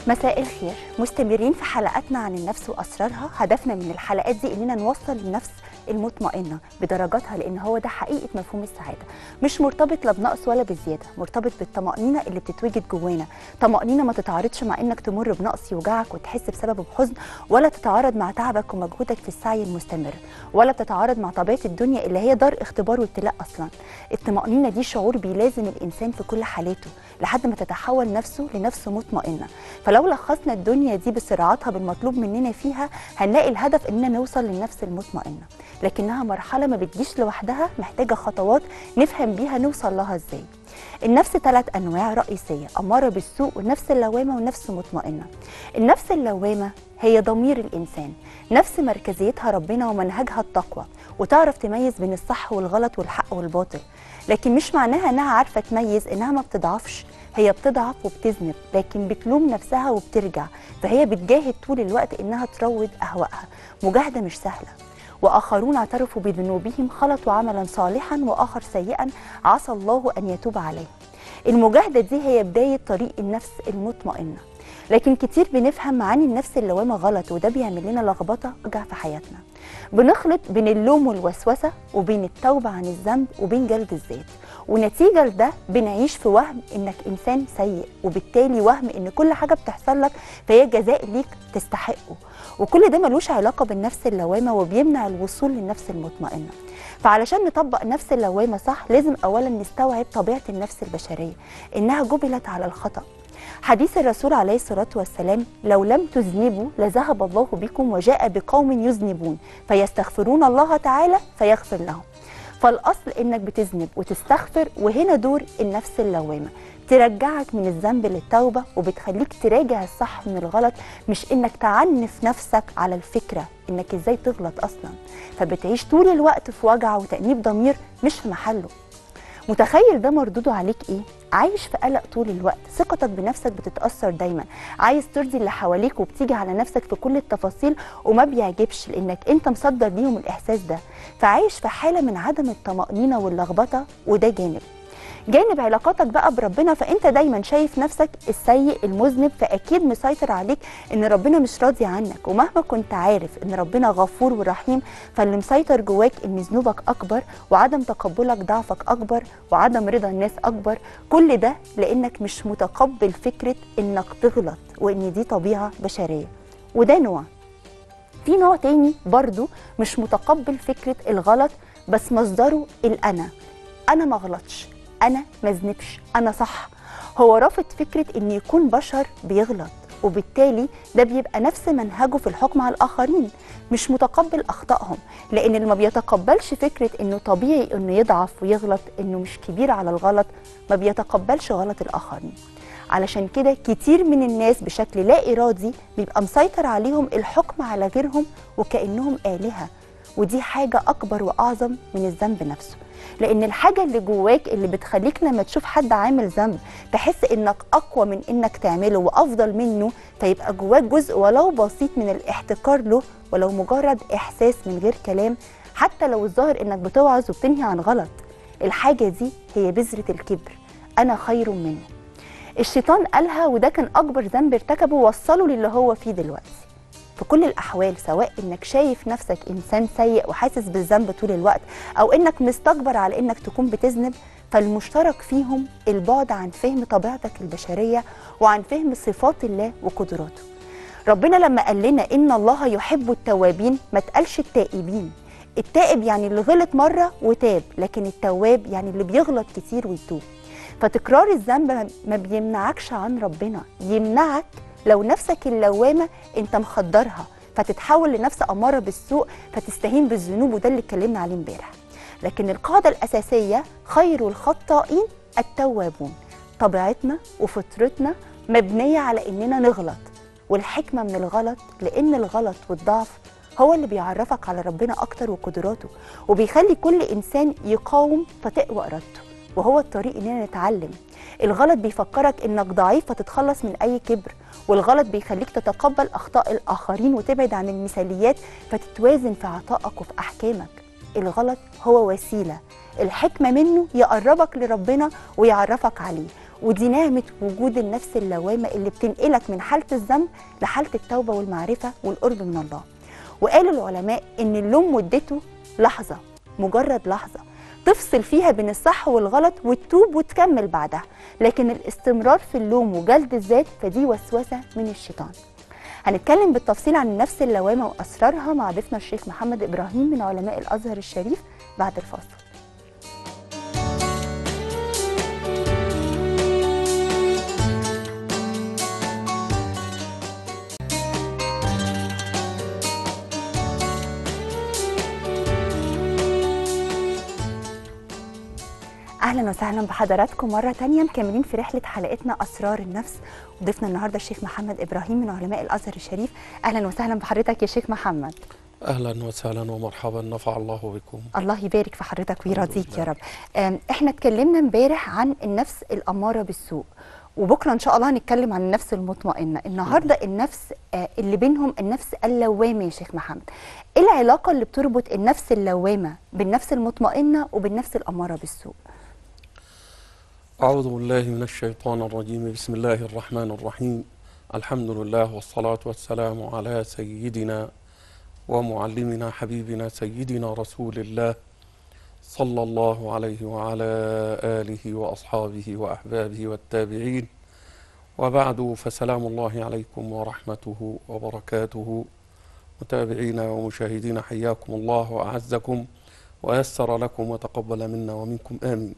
مساء الخير مستمرين في حلقاتنا عن النفس واسرارها هدفنا من الحلقات دي اننا نوصل للنفس المطمئنه بدرجاتها لان هو ده حقيقه مفهوم السعاده مش مرتبط لا بنقص ولا بزياده مرتبط بالطمانينه اللي بتتوجد جوانا طمانينه ما تتعارضش مع انك تمر بنقص يوجعك وتحس بسببه بحزن ولا تتعارض مع تعبك ومجهودك في السعي المستمر ولا بتتعارض مع طبيعه الدنيا اللي هي دار اختبار وابتلاء اصلا الطمانينه دي شعور بيلازم الانسان في كل حالاته لحد ما تتحول نفسه لنفس مطمئنه فلو لخصنا الدنيا دي بصراعاتها بالمطلوب مننا فيها هنلاقي الهدف اننا نوصل للنفس المطمئنه لكنها مرحله ما بتجيش لوحدها محتاجه خطوات نفهم بيها نوصل لها ازاي النفس ثلاث انواع رئيسيه اماره بالسوء والنفس اللوامه والنفس مطمئنه النفس اللوامه هي ضمير الانسان نفس مركزيتها ربنا ومنهجها التقوى وتعرف تميز بين الصح والغلط والحق والباطل لكن مش معناها انها عارفه تميز انها ما بتضعفش هي بتضعف وبتذنب لكن بتلوم نفسها وبترجع فهي بتجاهد طول الوقت انها تروض اهوائها مجاهده مش سهله واخرون اعترفوا بذنوبهم خلطوا عملا صالحا واخر سيئا عسى الله ان يتوب عليه المجاهده دي هي بدايه طريق النفس المطمئنه لكن كتير بنفهم معاني النفس اللوامه غلط وده بيعمل لنا لخبطه وجع في حياتنا بنخلط بين اللوم والوسوسه وبين التوبه عن الذنب وبين جلد الذات ونتيجه لده بنعيش في وهم انك انسان سيء وبالتالي وهم ان كل حاجه بتحصل لك فهي جزاء ليك تستحقه وكل ده ملوش علاقه بالنفس اللوامه وبيمنع الوصول للنفس المطمئنه فعلشان نطبق نفس اللوامه صح لازم اولا نستوعب طبيعه النفس البشريه انها جبلت على الخطا حديث الرسول عليه الصلاة والسلام لو لم تذنبوا لذهب الله بكم وجاء بقوم يذنبون فيستغفرون الله تعالى فيغفر لهم فالأصل إنك بتذنب وتستغفر وهنا دور النفس اللوامة ترجعك من الذنب للتوبة وبتخليك تراجع الصح من الغلط مش إنك تعنف نفسك على الفكرة إنك إزاي تغلط أصلا فبتعيش طول الوقت في وجع وتأنيب ضمير مش في محله متخيل ده مردوده عليك ايه عايش في قلق طول الوقت ثقتك بنفسك بتتاثر دايما عايز ترضي اللي حواليك وبتيجي على نفسك في كل التفاصيل وما بيعجبش لانك انت مصدر ليهم الاحساس ده فعايش في حاله من عدم الطمانينه واللخبطه وده جانب جانب علاقاتك بقى بربنا فانت دايما شايف نفسك السيء المذنب فاكيد مسيطر عليك ان ربنا مش راضي عنك ومهما كنت عارف ان ربنا غفور ورحيم فاللي مسيطر جواك ان ذنوبك اكبر وعدم تقبلك ضعفك اكبر وعدم رضا الناس اكبر كل ده لانك مش متقبل فكره انك تغلط وان دي طبيعه بشريه وده نوع في نوع تاني برضو مش متقبل فكره الغلط بس مصدره الانا انا ما غلطش انا ما اذنبش انا صح هو رافض فكره ان يكون بشر بيغلط وبالتالي ده بيبقى نفس منهجه في الحكم على الاخرين مش متقبل اخطائهم لان اللي ما بيتقبلش فكره انه طبيعي انه يضعف ويغلط انه مش كبير على الغلط ما بيتقبلش غلط الاخرين علشان كده كتير من الناس بشكل لا ارادي بيبقى مسيطر عليهم الحكم على غيرهم وكانهم الهه ودي حاجه اكبر واعظم من الذنب نفسه لان الحاجه اللي جواك اللي بتخليك لما تشوف حد عامل ذنب تحس انك اقوى من انك تعمله وافضل منه فيبقى جواك جزء ولو بسيط من الاحتكار له ولو مجرد احساس من غير كلام حتى لو الظاهر انك بتوعظ وبتنهي عن غلط الحاجه دي هي بذره الكبر انا خير منه الشيطان قالها وده كان اكبر ذنب ارتكبه وصله للي هو فيه دلوقتي في كل الاحوال سواء انك شايف نفسك انسان سيء وحاسس بالذنب طول الوقت او انك مستكبر على انك تكون بتذنب فالمشترك فيهم البعد عن فهم طبيعتك البشريه وعن فهم صفات الله وقدراته ربنا لما قال لنا ان الله يحب التوابين ما تقالش التائبين التائب يعني اللي غلط مره وتاب لكن التواب يعني اللي بيغلط كتير ويتوب فتكرار الذنب ما بيمنعكش عن ربنا يمنعك لو نفسك اللوامه انت مخدرها فتتحول لنفس اماره بالسوء فتستهين بالذنوب وده اللي اتكلمنا عليه امبارح لكن القاعده الاساسيه خير الخطائين التوابون طبيعتنا وفطرتنا مبنيه على اننا نغلط والحكمه من الغلط لان الغلط والضعف هو اللي بيعرفك على ربنا اكتر وقدراته وبيخلي كل انسان يقاوم فتقوى ارادته وهو الطريق اننا نتعلم الغلط بيفكرك انك ضعيف فتتخلص من اي كبر والغلط بيخليك تتقبل اخطاء الاخرين وتبعد عن المثاليات فتتوازن في عطائك وفي احكامك الغلط هو وسيله الحكمه منه يقربك لربنا ويعرفك عليه ودي نعمه وجود النفس اللوامه اللي بتنقلك من حاله الذنب لحاله التوبه والمعرفه والقرب من الله وقال العلماء ان اللوم مدته لحظه مجرد لحظه تفصل فيها بين الصح والغلط وتتوب وتكمل بعدها لكن الاستمرار في اللوم وجلد الذات فدي وسوسه من الشيطان هنتكلم بالتفصيل عن النفس اللوامه واسرارها مع ضيفنا الشيخ محمد ابراهيم من علماء الازهر الشريف بعد الفاصل اهلا وسهلا بحضراتكم مره تانية مكملين في رحله حلقتنا اسرار النفس وضيفنا النهارده الشيخ محمد ابراهيم من علماء الازهر الشريف اهلا وسهلا بحضرتك يا شيخ محمد اهلا وسهلا ومرحبا نفع الله بكم الله يبارك في حضرتك ويرضيك يا رب أم، احنا اتكلمنا امبارح عن النفس الاماره بالسوء وبكره ان شاء الله هنتكلم عن النفس المطمئنه النهارده النفس آه، اللي بينهم النفس اللوامه يا شيخ محمد ايه العلاقه اللي بتربط النفس اللوامه بالنفس المطمئنه وبالنفس الاماره بالسوء اعوذ بالله من الشيطان الرجيم بسم الله الرحمن الرحيم الحمد لله والصلاه والسلام على سيدنا ومعلمنا حبيبنا سيدنا رسول الله صلى الله عليه وعلى اله واصحابه واحبابه والتابعين وبعد فسلام الله عليكم ورحمته وبركاته متابعينا ومشاهدينا حياكم الله واعزكم ويسر لكم وتقبل منا ومنكم امين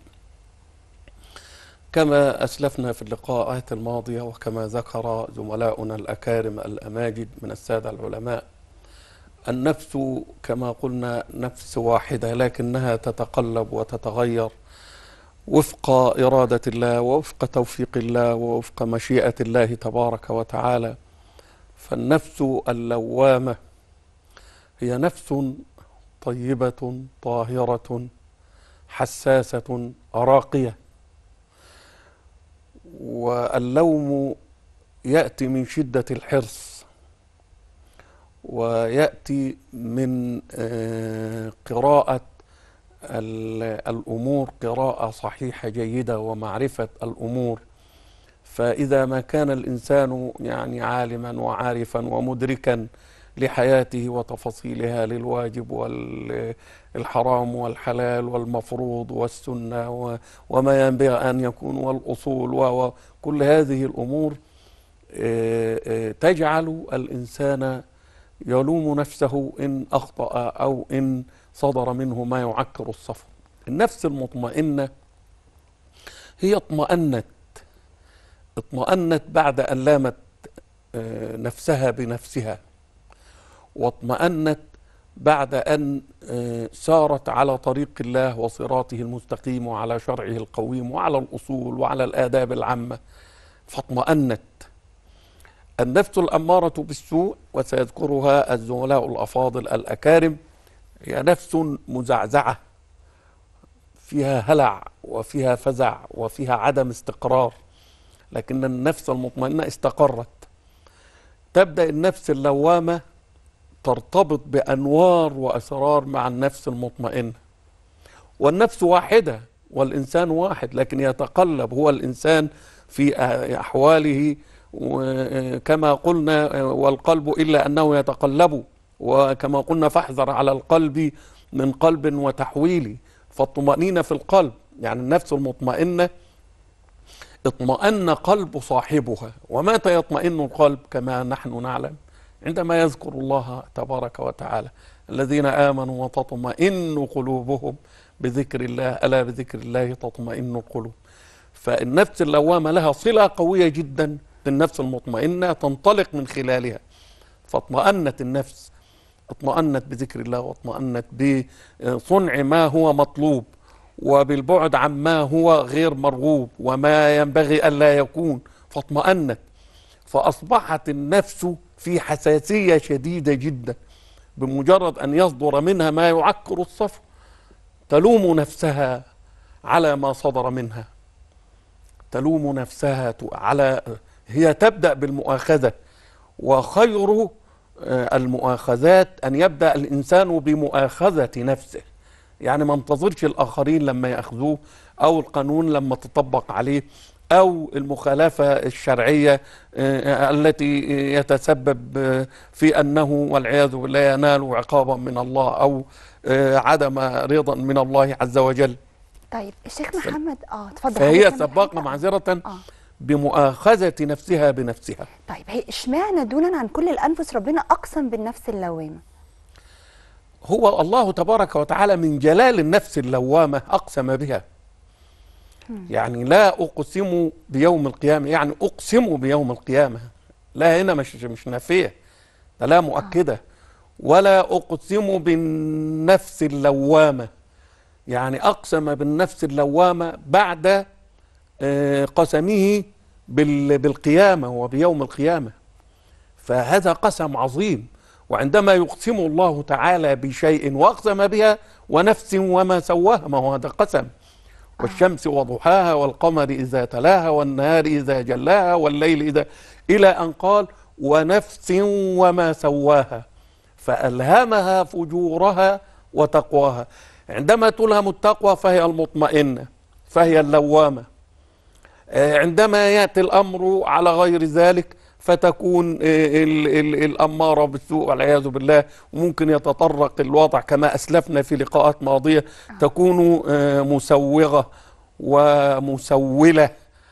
كما اسلفنا في اللقاءات الماضيه وكما ذكر زملاؤنا الاكارم الاماجد من الساده العلماء النفس كما قلنا نفس واحده لكنها تتقلب وتتغير وفق اراده الله ووفق توفيق الله ووفق مشيئه الله تبارك وتعالى فالنفس اللوامه هي نفس طيبه طاهره حساسه راقيه واللوم ياتي من شده الحرص وياتي من آه، قراءه ال- الامور قراءه صحيحه جيده ومعرفه الامور فاذا ما كان الانسان يعني عالما وعارفا ومدركا لحياته وتفاصيلها للواجب والحرام والحلال والمفروض والسنه و- وما ينبغي ان يكون والاصول و- وكل هذه الامور آه، آه، تجعل الانسان يلوم نفسه ان اخطا او ان صدر منه ما يعكر الصفو النفس المطمئنه هي اطمأنت اطمأنت بعد ان لامت آه، نفسها بنفسها واطمأنت بعد أن آه، سارت على طريق الله وصراطه المستقيم وعلى شرعه القويم وعلى الأصول وعلى الآداب العامة فاطمأنت النفس الأمارة بالسوء وسيذكرها الزملاء الأفاضل الأكارم هي نفس مزعزعة فيها هلع وفيها فزع وفيها عدم استقرار لكن النفس المطمئنة استقرت تبدأ النفس اللوامة ترتبط بانوار واسرار مع النفس المطمئنه والنفس واحده والانسان واحد لكن يتقلب هو الانسان في احواله وكما قلنا والقلب الا انه يتقلب وكما قلنا فاحذر على القلب من قلب وتحويل فالطمأنينة في القلب يعني النفس المطمئنة اطمأن قلب صاحبها ومتى يطمئن القلب كما نحن نعلم عندما يذكر الله تبارك وتعالى الذين آمنوا وتطمئن قلوبهم بذكر الله ألا بذكر الله تطمئن القلوب فالنفس اللوامة لها صلة قوية جدا بالنفس المطمئنة تنطلق من خلالها فاطمأنت النفس اطمأنت بذكر الله واطمأنت بصنع ما هو مطلوب وبالبعد عما هو غير مرغوب وما ينبغي ألا يكون فاطمأنت فأصبحت النفس في حساسية شديدة جدا بمجرد أن يصدر منها ما يعكر الصفو تلوم نفسها على ما صدر منها تلوم نفسها على هي تبدأ بالمؤاخذة وخير المؤاخذات أن يبدأ الإنسان بمؤاخذة نفسه يعني ما انتظرش الآخرين لما يأخذوه أو القانون لما تطبق عليه أو المخالفة الشرعية آه، التي يتسبب آه، في أنه والعياذ بالله ينال عقابا من الله أو آه، عدم رضا من الله عز وجل طيب الشيخ محمد اه اتفضل فهي حضرتك كمل سباقة حاجة. معذرة اه بمؤاخذة نفسها بنفسها طيب هي اشمعنى دونا عن كل الانفس ربنا اقسم بالنفس اللوامه هو الله تبارك وتعالى من جلال النفس اللوامة أقسم بها يعني لا أقسم بيوم القيامة يعني أقسم بيوم القيامة لا هنا مش مش نافية ده لا مؤكدة ولا أقسم بالنفس اللوامة يعني أقسم بالنفس اللوامة بعد آه، قسمه بال- بالقيامة وبيوم القيامة فهذا قسم عظيم وعندما يقسم الله تعالى بشيء واقسم بها ونفس وما سواها ما هو هذا قسم والشمس وضحاها والقمر اذا تلاها والنهار اذا جلاها والليل اذا الى ان قال ونفس وما سواها فالهمها فجورها وتقواها عندما تلهم التقوى فهي المطمئنه فهي اللوامه آه، عندما ياتي الامر على غير ذلك فتكون آه، ال- ال- الاماره بالسوء والعياذ بالله وممكن يتطرق الوضع كما اسلفنا في لقاءات ماضيه تكون آه، مسوغه ومسوله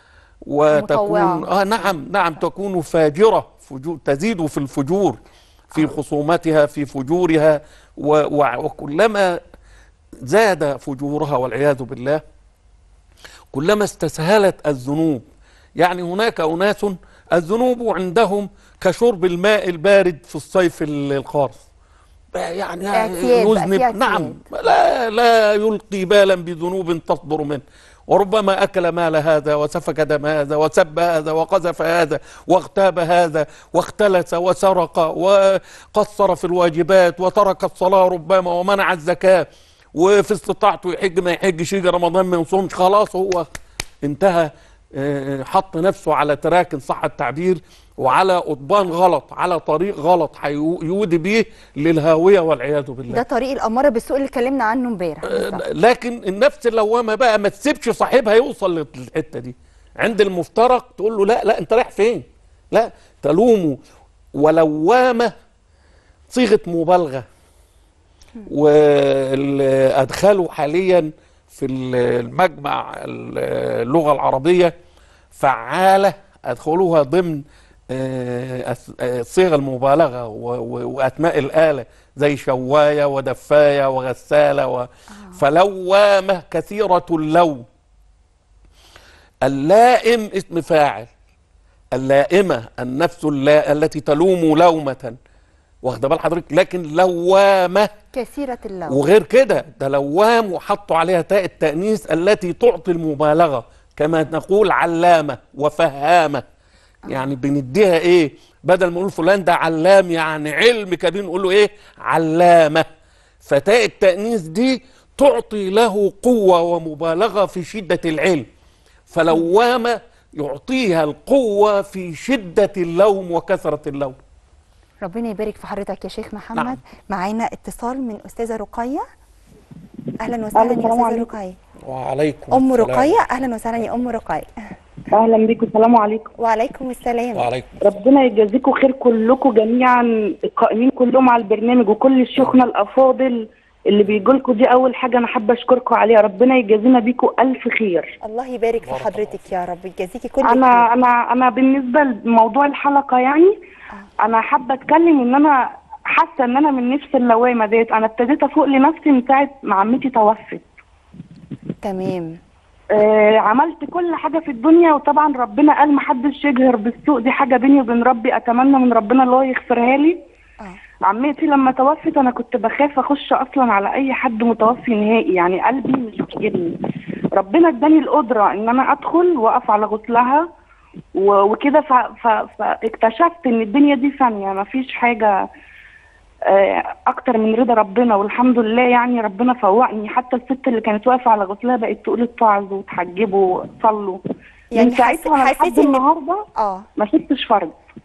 وتكون مطوعة. اه نعم نعم تكون فاجره فجور تزيد في الفجور في خصومتها في فجورها و- و- وكلما زاد فجورها والعياذ بالله كلما استسهلت الذنوب يعني هناك أناس الذنوب عندهم كشرب الماء البارد في الصيف ال- القارس يعني اعتياد بقى، في يذنب اعتياد. نعم لا لا يلقي بالا بذنوب تصدر منه وربما أكل مال هذا وسفك دم هذا وسب هذا وقذف هذا واغتاب هذا واختلس وسرق وقصر في الواجبات وترك الصلاة ربما ومنع الزكاة وفي استطاعته يحج ما يحجش يجي رمضان ما يصومش خلاص هو انتهى آه، حط نفسه على تراك إن صح التعبير وعلى قضبان غلط على طريق غلط هيو- يودي بيه للهاوية والعياذ بالله ده طريق الاماره بالسوء اللي اتكلمنا عنه امبارح بالظبط. لكن النفس اللوامه بقى ما تسيبش صاحبها يوصل للحته دي عند المفترق تقول له لا لا انت رايح فين لا تلومه ولوامه صيغه مبالغه وادخلوا حاليا في المجمع اللغه العربيه فعاله ادخلوها ضمن آه، أس- آه، صيغ المبالغه و- و- واسماء الاله زي شوايه ودفايه وغساله و... فلوامه كثيره اللوم اللائم اسم فاعل اللائمه النفس اللا... التي تلوم لومه واخده بال حضرتك لكن لوامه كثيره اللوم وغير كده ده لوام وحطوا عليها تاء التأنيث التي تعطي المبالغة كما نقول علامة وفهامة يعني بنديها ايه بدل ما نقول فلان ده علام يعني علم كبير نقول له ايه علامة فتاء التأنيث دي تعطي له قوة ومبالغة في شدة العلم فلوامة يعطيها القوة في شدة اللوم وكثرة اللوم ربنا يبارك في حضرتك يا شيخ محمد نعم. معانا اتصال من استاذه رقيه اهلا وسهلا يا السلام استاذه عليكم. رقيه وعليكم ام السلام. رقيه اهلا وسهلا يا ام رقيه اهلا بيكم السلام عليكم وعليكم السلام وعليكم ربنا يجازيكم خير كلكم جميعا القائمين كلهم على البرنامج وكل شيوخنا الافاضل اللي بيجوا لكم دي اول حاجه انا حابه اشكركم عليها ربنا يجازينا بيكم الف خير الله يبارك في بارك حضرتك يا رب يجازيكي كل انا خير انا انا بالنسبه لموضوع الحلقه يعني انا حابه اتكلم ان انا حاسه ان انا من نفس اللوامه ديت انا ابتديت افوق لنفسي من ساعه ما عمتي توفت تمام آه، عملت كل حاجة في الدنيا وطبعا ربنا قال محدش يجهر بالسوء دي حاجة بيني وبين ربي أتمنى من ربنا اللي هو يغفرها لي اه عمتي لما توفت أنا كنت بخاف أخش أصلا على أي حد متوفي نهائي يعني قلبي مش بيجيبني ربنا اداني القدرة إن أنا أدخل وأقف على غسلها و- وكده ف- ف- فاكتشفت إن الدنيا دي فانية مفيش حاجة آه، اكتر من رضا ربنا والحمد لله يعني ربنا فوقني حتى الست اللي كانت واقفه على غسلها بقت تقول اتعظوا وتحجبوا صلوا يعني من ساعتها حس- وانا لحد حسيتي إن- النهارده اه ما سبتش فرض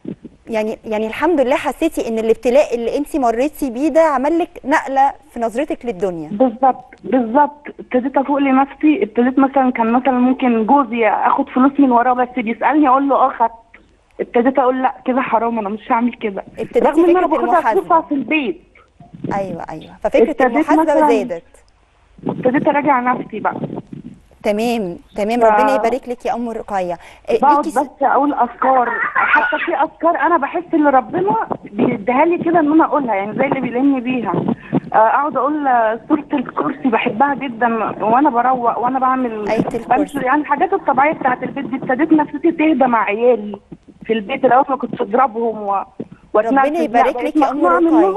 يعني يعني الحمد لله حسيتي ان الابتلاء اللي انت مريتي بيه ده عمل لك نقله في نظرتك للدنيا بالظبط بالظبط ابتديت افوق لنفسي ابتديت مثلا كان مثلا ممكن جوزي اخد فلوس من وراه بس بيسالني اقول له اه خدت ابتديت اقول لا كده حرام انا مش هعمل كده ابتديتي رغم ان انا فكرة باخدها المحاسبة. فلوسها في البيت ايوه ايوه ففكره ابتديت المحاسبه مثلاً- زادت ابتديت اراجع نفسي بقى تمام تمام ف- ربنا يبارك لك يا ام رقيه إيه، بقعد ليكي س- بس اقول اذكار حتى في اذكار انا بحس ان ربنا بيديها لي كده ان انا اقولها يعني زي اللي بيلمني بيها آه، اقعد اقول آه، سوره الكرسي بحبها جدا وانا بروق وانا بعمل آية الكرسي. بمشي يعني الحاجات الطبيعيه بتاعت البيت دي ابتديت نفسيتي تهدى مع عيالي في البيت الاول ما كنتش اضربهم و... واتنرفز. لا، يبارك بقيت لك يا أم مخنوقة رقية. منهم.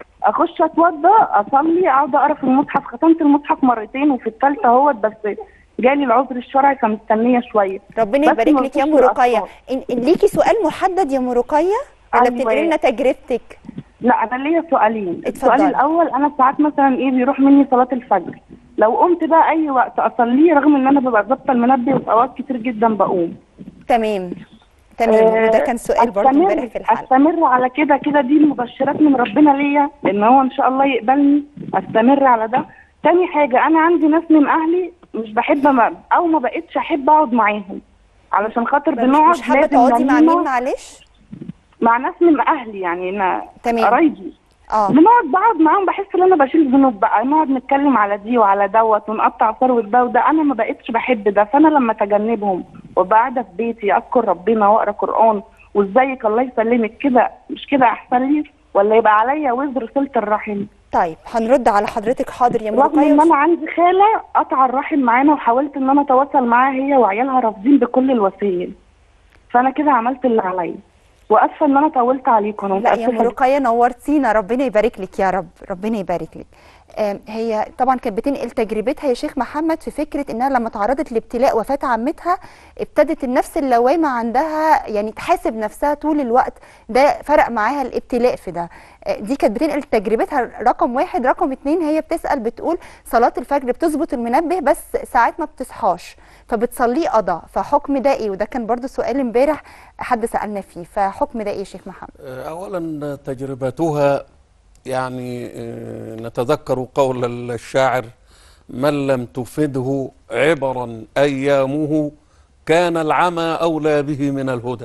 اخش اتوضى اصلي اقعد اقرا في المصحف ختمت المصحف مرتين وفي الثالثه اهوت بس جالي العذر الشرعي فمستنيه شويه ربنا بس يبارك ما لك يا ام فيش رقيه الأطفال. إن إن ليكي سؤال محدد يا ام رقيه ولا أيوة. بتنقلي لنا تجربتك لا انا ليا سؤالين اتفضلي. السؤال الاول انا ساعات مثلا ايه بيروح مني صلاه الفجر لو قمت بقى اي وقت اصليه رغم ان انا ببقى ظابطه المنبه وفي اوقات كتير جدا بقوم تمام تمام آه، وده كان سؤال برضه أستمر- امبارح في الحلقه استمر على كده كده دي مبشرات من ربنا ليا ان هو ان شاء الله يقبلني استمر على ده تاني حاجه انا عندي ناس من اهلي مش بحب ما او ما بقتش احب اقعد معاهم علشان خاطر مش, بنقعد مش حابه لازم تقعدي مع نميمة مين معلش مع ناس من اهلي يعني انا تمام. قرايبي اه بنقعد بقعد معاهم بحس ان انا بشيل ذنوب بقى نقعد نتكلم على دي وعلى دوت ونقطع ثروه ده وده انا ما بقتش بحب ده فانا لما اتجنبهم وابقى قاعده في بيتي اذكر ربنا واقرا قران وازيك الله يسلمك كده مش كده احسن لي ولا يبقى عليا وزر صله الرحم طيب هنرد على حضرتك حاضر يا ام رغم ان رقيه انا عندي خاله قطع الرحم معانا وحاولت ان انا اتواصل معاها هي وعيالها رافضين بكل الوسائل فانا كده عملت اللي عليا واسفه ان انا طولت عليكم انا لا يا ام متاسفه رقيه نورتينا ربنا يبارك لك يا رب ربنا يبارك لك آم، هي طبعا كانت بتنقل تجربتها يا شيخ محمد في فكره انها لما تعرضت لابتلاء وفاه عمتها ابتدت النفس اللوامه عندها يعني تحاسب نفسها طول الوقت ده فرق معاها الابتلاء في ده آه، دي كانت بتنقل تجربتها رقم واحد رقم اتنين هي بتسال بتقول صلاه الفجر بتظبط المنبه بس ساعات ما بتصحاش فبتصليه قضاء فحكم ده ايه وده كان برضو سؤال امبارح حد سالنا فيه فحكم ده ايه يا شيخ محمد أولا تجربتها يعني آه، نتذكر قول الشاعر من لم تفده عبرا أيامه كان العمى أولى به من الهدى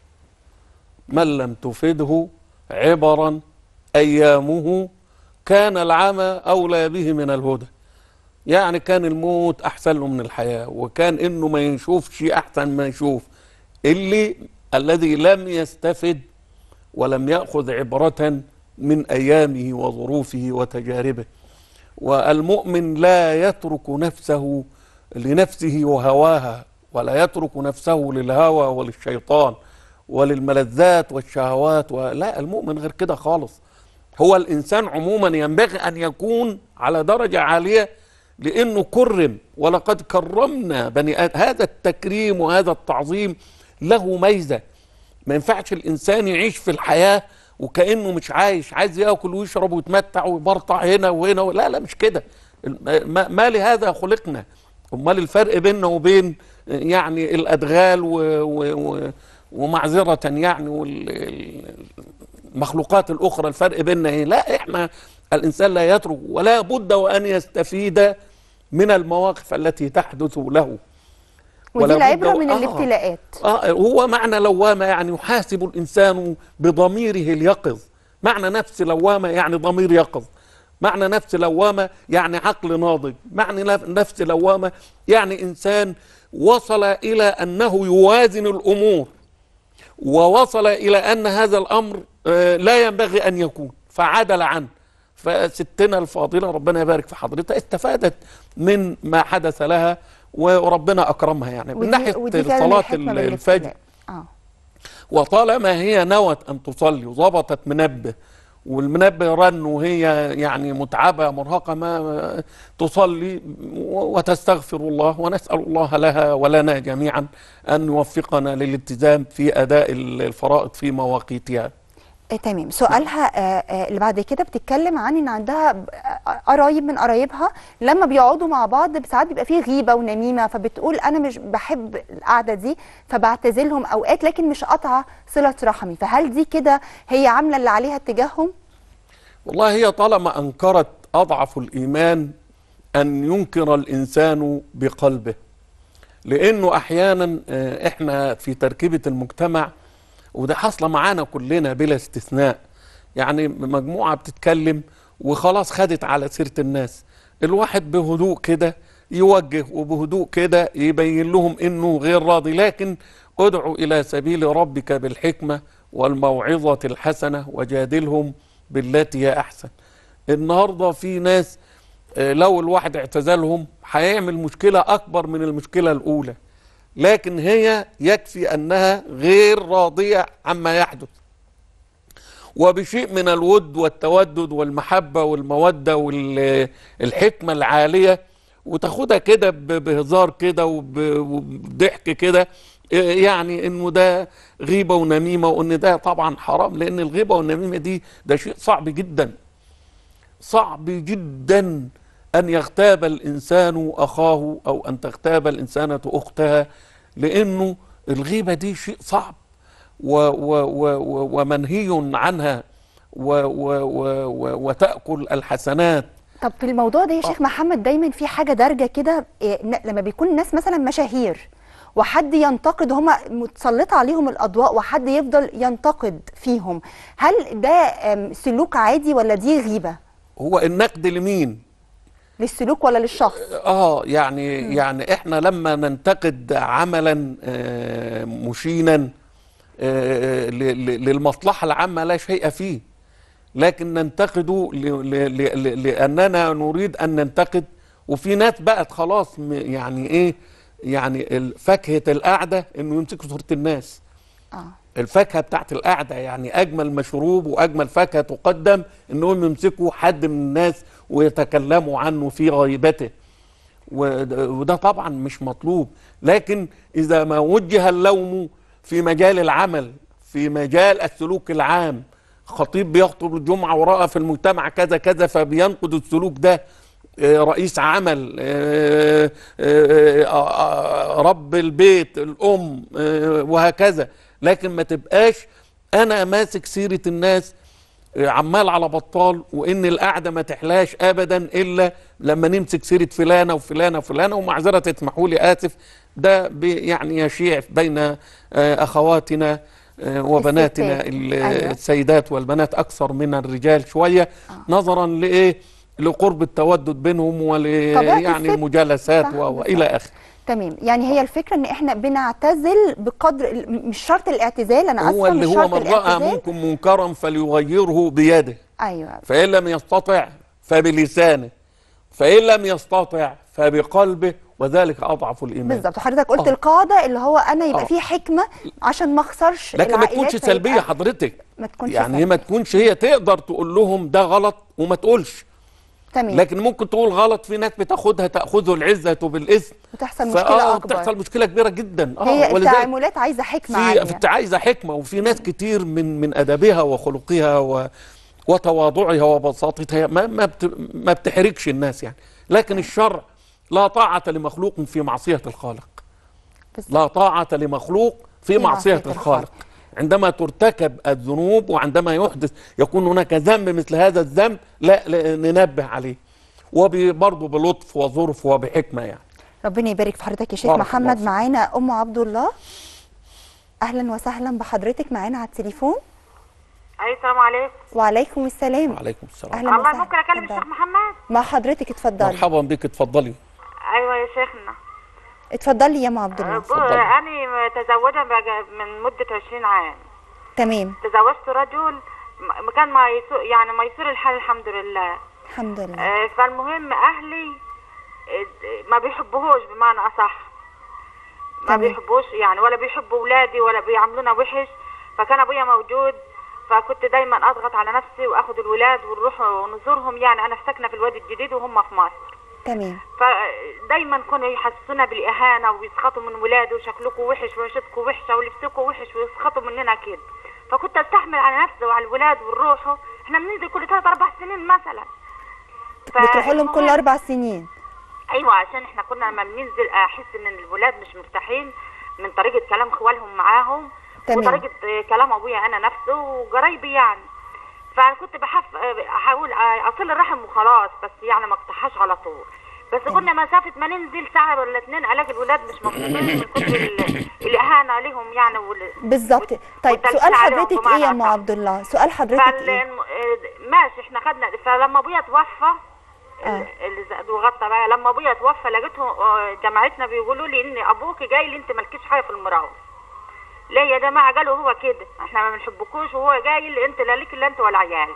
من لم تفده عبرا أيامه كان العمى أولى به من الهدى يعني كان الموت أحسن له من الحياة وكان إنه ما يشوفش أحسن ما يشوف اللي الذي لم يستفد ولم يأخذ عبرة من أيامه وظروفه وتجاربه والمؤمن لا يترك نفسه لنفسه وهواها ولا يترك نفسه للهوى وللشيطان وللملذات والشهوات ولا المؤمن غير كده خالص هو الإنسان عموما ينبغي أن يكون على درجة عالية لأنه كرم ولقد كرمنا بني آدم هذا التكريم وهذا التعظيم له ميزة ما ينفعش الإنسان يعيش في الحياة وكأنه مش عايش عايز يأكل ويشرب ويتمتع ويبرطع هنا وهنا لا لا مش كده ما, ما لهذا خلقنا امال الفرق بيننا وبين يعني الادغال و و و ومعذره يعني والمخلوقات الاخرى الفرق بيننا ايه لا احنا الانسان لا يترك ولا بد وان يستفيد من المواقف التي تحدث له ودي ولا بد العبره و- من آه. الابتلاءات آه هو معنى لوامة يعني يحاسب الإنسان بضميره اليقظ معنى نفس لوامة يعني ضمير يقظ معنى نفس لوامة يعني عقل ناضج معنى نف- نفس لوامة يعني إنسان وصل إلى أنه يوازن الأمور ووصل إلى أن هذا الأمر آه، لا ينبغي أن يكون فعدل عنه فستنا الفاضلة ربنا يبارك في حضرتها استفادت من ما حدث لها وربنا أكرمها يعني من ودي- ناحية ودي فعلاً صلاة الحكمة من الفجر الابتلاء. اه وطالما هي نوت أن تصلي وظبطت منبه والمنبه رن وهي يعني متعبة مرهقة ما تصلي وتستغفر الله ونسأل الله لها ولنا جميعا أن يوفقنا للالتزام في أداء الفرائض في مواقيتها آه، تمام سؤالها آه، آه، اللي بعد كده بتتكلم عن ان عندها ب- آه، قرايب من قرايبها لما بيقعدوا مع بعض ساعات بيبقى فيه غيبه ونميمه فبتقول انا مش بحب القعده دي فبعتزلهم اوقات لكن مش قاطعه صله رحمي فهل دي كده هي عامله اللي عليها اتجاههم؟ والله هي طالما أنكرت أضعف الإيمان أن ينكر الإنسان بقلبه لأنه أحيانا آه، إحنا في تركيبة المجتمع وده حاصلة معانا كلنا بلا استثناء يعني مجموعة بتتكلم وخلاص خدت على سيرة الناس الواحد بهدوء كده يوجه وبهدوء كده يبين لهم انه غير راضي لكن ادعو الى سبيل ربك بالحكمة والموعظة الحسنة وجادلهم بالتي هي احسن النهاردة في ناس آه، لو الواحد اعتزلهم هيعمل مشكلة اكبر من المشكلة الاولى لكن هي يكفي انها غير راضية عما يحدث وبشيء من الود والتودد والمحبة والمودة والحكمة العالية وتاخدها كده ب- بهزار كده وب- وبضحك كده يعني انه ده غيبة ونميمة وان ده طبعا حرام لان الغيبة والنميمة دي ده شيء صعب جدا صعب جدا أن يغتاب الإنسان أخاه أو أن تغتاب الإنسانة أختها لأنه الغيبة دي شيء صعب و و و و ومنهي عنها و و و و وتأكل الحسنات طب في الموضوع ده يا شيخ محمد دايما في حاجه دارجه كده إيه، ن- لما بيكون الناس مثلا مشاهير وحد ينتقد هم متسلطه عليهم الاضواء وحد يفضل ينتقد فيهم هل ده أم، سلوك عادي ولا دي غيبه هو النقد لمين؟ للسلوك ولا للشخص اه يعني يعني احنا لما ننتقد عملا آه، مشينا آه، ل- ل- للمصلحة العامة لا شيء فيه لكن ننتقده ل- ل- ل- ل- لأننا نريد أن ننتقد وفي ناس بقت خلاص م- يعني إيه يعني ال- فاكهة القعدة إنه يمسكوا صورة الناس اه الفاكهة بتاعت القعدة يعني أجمل مشروب وأجمل فاكهة تقدم إنهم يمسكوا حد من الناس ويتكلموا عنه في غيبته وده وده طبعا مش مطلوب لكن إذا ما وجه اللوم في مجال العمل في مجال السلوك العام خطيب بيخطب الجمعة ورأى في المجتمع كذا كذا فبينقد السلوك ده آه، رئيس عمل آه، آه، آه، رب البيت الأم آه، وهكذا لكن ما تبقاش أنا ماسك سيرة الناس آه، عمال على بطال وإن القعدة ما تحلاش أبدا إلا لما نمسك سيرة فلانة وفلانة وفلانة ومعذرة تسمحوا لي آسف ده بي- يعني يشيع بين آه، أخواتنا آه، وبناتنا الستات. ال- أيوة. السيدات والبنات أكثر من الرجال شوية نظرا لإيه لقرب التودد بينهم ول طبيعة يعني الست. المجالسات صح، و- بالظبط. والى اخره تمام يعني هي الفكره ان احنا بنعتزل بقدر ال- مش شرط الاعتزال انا اسفه هو اللي مش هو شرط من راى الاعتزال منكم منكرا فليغيره بيده ايوه فان لم يستطع فبلسانه فان لم يستطع فبقلبه وذلك اضعف الايمان بالظبط حضرتك قلت آه. القاعده اللي هو انا يبقى آه. في حكمه عشان ما اخسرش لكن ما العائلات تكونش فيبقى سلبيه حضرتك ما تكونش يعني هي ما سلبية. تكونش هي تقدر تقول لهم ده غلط وما تقولش تمام لكن ممكن تقول غلط في ناس بتاخدها تاخذه العزه بالاثم وتحصل فآه مشكله اكبر بتحصل مشكله كبيره جدا اه هي ولذلك التعاملات عايزه حكمه عاليه في في عايزه حكمه وفي ناس كتير من من ادبها وخلقها و وتواضعها وبساطتها ما ما بت ما بتحرجش الناس يعني لكن الشرع لا طاعة لمخلوق في معصية الخالق بالظبط. لا طاعة لمخلوق في معصية معصية الخالق الخالق. عندما ترتكب الذنوب وعندما يحدث يكون هناك ذنب مثل هذا الذنب لا لا ننبه عليه وبرضه بلطف وظرف وبحكمة يعني ربنا يبارك في حضرتك يا شيخ بارك الله محمد فيك. معانا ام عبد الله اهلا وسهلا بحضرتك معانا على التليفون اي السلام عليكم وعليكم السلام وعليكم السلام اهلا والله وسهلا ممكن اكلم اتفضلي. الشيخ محمد مع حضرتك اتفضلي مرحبا بك اتفضلي ايوه يا شيخنا اتفضلي يا ام عبد الله ب- انا متزوجه بقى من مده 20 عام تمام تزوجت رجل م- كان ما يسوء يعني ميسور الحال الحمد لله الحمد لله آه، فالمهم اهلي آه، ما بيحبوهوش بمعنى اصح ما تمام. بيحبوش يعني ولا بيحبوا اولادي ولا بيعاملونا وحش فكان ابويا موجود فكنت دايما اضغط على نفسي واخد الولاد ونروح ونزورهم يعني انا ساكنه في الوادي الجديد وهم في مصر تمام فدايما كانوا يحسسونا بالاهانه ويسخطوا من ولاده وشكلكم وحش وعيشتكم وحشه ولبسكم وحش ويسخطوا مننا كده فكنت استحمل على نفسي وعلى الولاد ونروحوا احنا بننزل كل ثلاث اربع سنين مثلا بتروحوا لهم كل فالمهم- اربع سنين ايوه عشان احنا كنا لما بننزل احس ان الولاد مش مرتاحين من طريقه كلام خوالهم معاهم تمام. وطريقه آه، كلام ابويا انا نفسه وقرايبي يعني فانا كنت بحف آه، احاول آه، اصل الرحم وخلاص بس يعني ما اقطعهاش على طول بس كنا مسافه ما ننزل ساعه ولا اتنين الاقي الولاد مش مبسوطين من كتر ال- الاهانه عليهم يعني وال... بالظبط طيب والتلفين سؤال عليهم حضرتك بمعنى ايه يا ام أصح. عبد الله سؤال حضرتك فال... ايه آه، ماشي احنا خدنا فلما ابويا توفى آه. اللي زاد وغطى بقى لما ابويا توفى لقيتهم آه، جماعتنا بيقولوا لي ان ابوك جاي لي انت مالكيش حاجه في الميراث ليه يا جماعه قالوا هو كده احنا ما بنحبكوش وهو جاي لي انت لا ليك الا انت ولا عيالك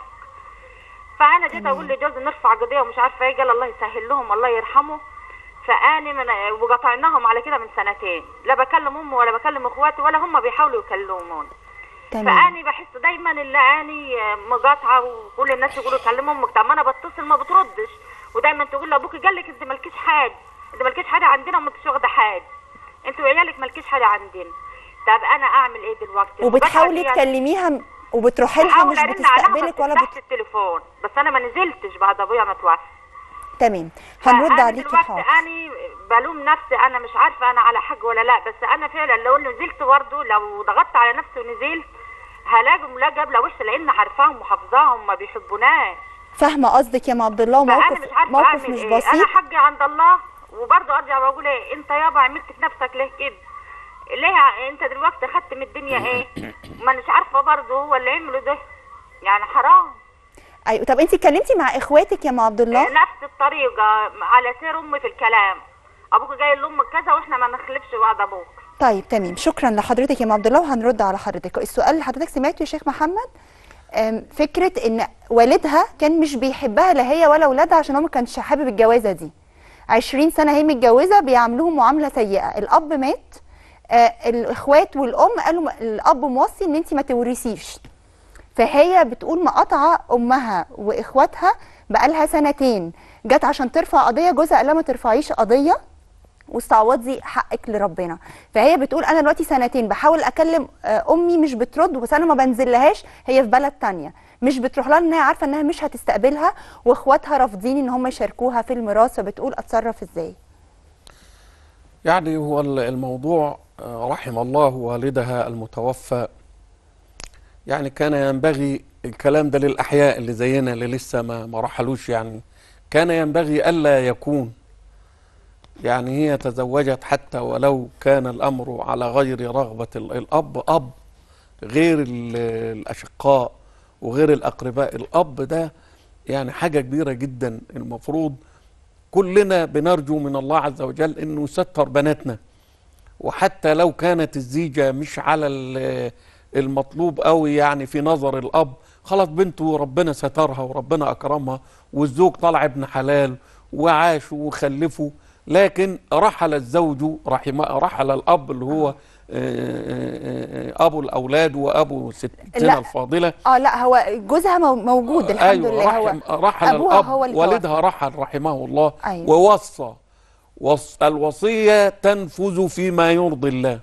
فانا جيت اقول لجوزي نرفع قضيه ومش عارفه ايه قال الله يسهل لهم الله يرحمه فاني من وقطعناهم على كده من سنتين لا بكلم امي ولا بكلم اخواتي ولا هم بيحاولوا يكلموني تمام فاني بحس دايما ان اني مقاطعه وكل الناس يقولوا كلم امك طب ما انا بتصل ما بتردش ودايما تقول لابوك قال لك انت مالكيش حاجه انت مالكيش حاجه عندنا وما انتش واخده حاجه انت وعيالك مالكيش حاجه عندنا طب انا اعمل ايه دلوقتي وبتحاولي المقاطعة دي تكلميها م- وبتروحي لها بحاول مش ارن عليها بتستقبلك بس ولا تحت بت... التليفون بس انا ما نزلتش بعد ابويا ما توفى تمام هنرد فأنا عليكي دلوقتي حاضر انا بلوم نفسي انا مش عارفه انا على حق ولا لا بس انا فعلا لو نزلت برضه لو ضغطت على نفسي ونزلت هلاقي ملاقبه وحشه لان عارفاهم وحافظاهم ما بيحبوناش فاهمه قصدك يا ام عبد الله فانا موقف مش عارفه موقف اعمل مش ايه انا بسيط حقي عند الله وبرضه ارجع واقول ايه انت يابا عملت في نفسك ليه كده ليه ع- انت دلوقتي خدت من الدنيا ايه ما مش عارفه برضه هو اللي عمله ده يعني حرام ايوه طب انت اتكلمتي مع اخواتك يا ام عبد الله نفس الطريقه على سير امي في الكلام ابوك جاي لامك كذا واحنا ما نخلفش بعد ابوك طيب تمام شكرا لحضرتك يا ام عبد الله وهنرد على حضرتك السؤال اللي حضرتك سمعته يا شيخ محمد أم، فكره ان والدها كان مش بيحبها لا هي ولا اولادها عشان هو ما كانش حابب الجوازه دي 20 سنه هي متجوزه بيعاملوهم معامله سيئه الاب مات آه الاخوات والام قالوا م- الاب موصي ان انت ما تورثيش فهي بتقول مقاطعه امها واخواتها بقالها سنتين جت عشان ترفع قضيه جوزها قال لها ما ترفعيش قضيه واستعوضي حقك لربنا فهي بتقول انا دلوقتي سنتين بحاول اكلم آه، امي مش بترد بس انا ما بنزلهاش هي في بلد تانية مش بتروح لها ان هي عارفه انها مش هتستقبلها واخواتها رافضين ان هم يشاركوها في الميراث فبتقول اتصرف ازاي يعني هو ال- الموضوع آه، رحم الله والدها المتوفى يعني كان ينبغي الكلام ده للأحياء اللي زينا اللي لسه ما ما رحلوش يعني كان ينبغي ألا يكون يعني هي تزوجت حتى ولو كان الأمر على غير رغبة ال- الأب أب غير ال- الأشقاء وغير الأقرباء الأب ده يعني حاجة كبيرة جدا المفروض كلنا بنرجو من الله عز وجل انه يستر بناتنا وحتى لو كانت الزيجه مش على ال- المطلوب قوي يعني في نظر الاب خلاص بنته ربنا سترها وربنا اكرمها والزوج طلع ابن حلال وعاشوا وخلفوا لكن رحل الزوج رحم رحل الاب اللي هو آه، آه، آه، ابو الاولاد وابو ستنا لا. الفاضله اه لا هو جوزها مو- موجود الحمد أيوة لله هو رحم رحل أبوها الأب هو اللي والدها رحل رحمه الله أيوة. ووصى وص الوصية تنفذ فيما يرضي الله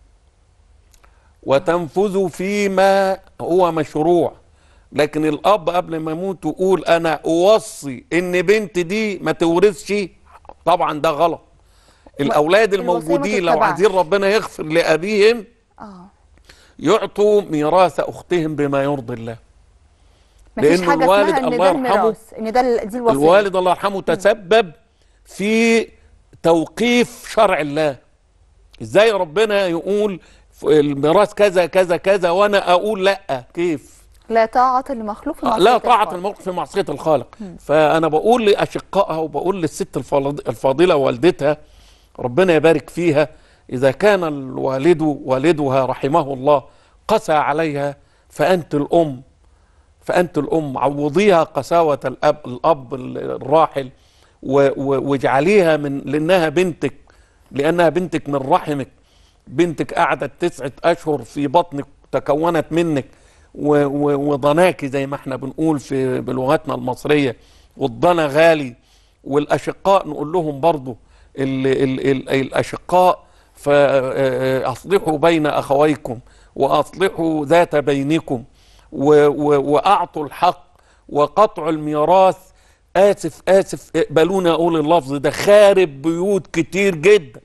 وتنفذ فيما هو مشروع لكن الأب قبل ما يموت يقول أنا أوصي إن بنت دي ما تورثش طبعا ده غلط الأولاد الوصية ما الموجودين لو تتبعش. عايزين ربنا يغفر لأبيهم اه يعطوا ميراث أختهم بما يرضي الله مفيش لأن حاجه الوالد اسمها ان الله ده يرحمه الميراث ان ده ال- دي الوصيه الوالد الله يرحمه تسبب في توقيف شرع الله ازاي ربنا يقول ف- الميراث كذا كذا كذا وانا اقول لا كيف لا طاعه لمخلوق في معصية لا طاعة الخالق. الموقف في معصية الخالق فأنا بقول لأشقائها وبقول للست الفاض- الفاضلة والدتها ربنا يبارك فيها إذا كان الوالد والدها رحمه الله قسى عليها فأنت الأم فأنت الأم عوضيها قساوة الأب الأب الراحل و- و- واجعليها من لأنها بنتك لأنها بنتك من رحمك بنتك قعدت تسعة أشهر في بطنك تكونت منك و- و- وضناكي زي ما احنا بنقول في بلغتنا المصرية والضنا غالي والأشقاء نقول لهم برضو ال ال ال الأشقاء فأصلحوا بين أخويكم وأصلحوا ذات بينكم و و وأعطوا الحق وقطع الميراث آسف آسف اقبلوني أقول اللفظ ده خارب بيوت كتير جدا